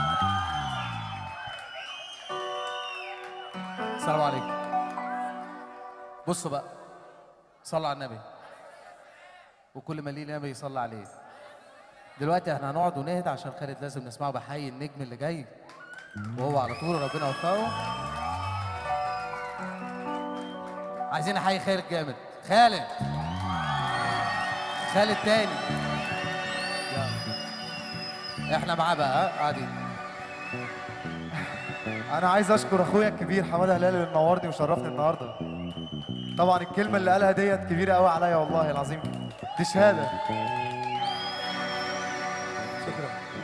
السلام عليكم بصوا بقى صلوا على النبي وكل ما ليه نبي يصلي عليه دلوقتي احنا هنقعد ونهدى عشان خالد لازم نسمعه بحي النجم اللي جاي وهو على طول ربنا يوفقه عايزين نحيي خالد جامد خالد خالد تاني يلا. احنا معاه بقى ها؟ قاعدين انا عايز اشكر اخويا الكبير حماده هلال اللي منورني وشرفني النهارده طبعا الكلمه اللي قالها ديت كبيره قوي عليا والله العظيم دي شهاده شكرا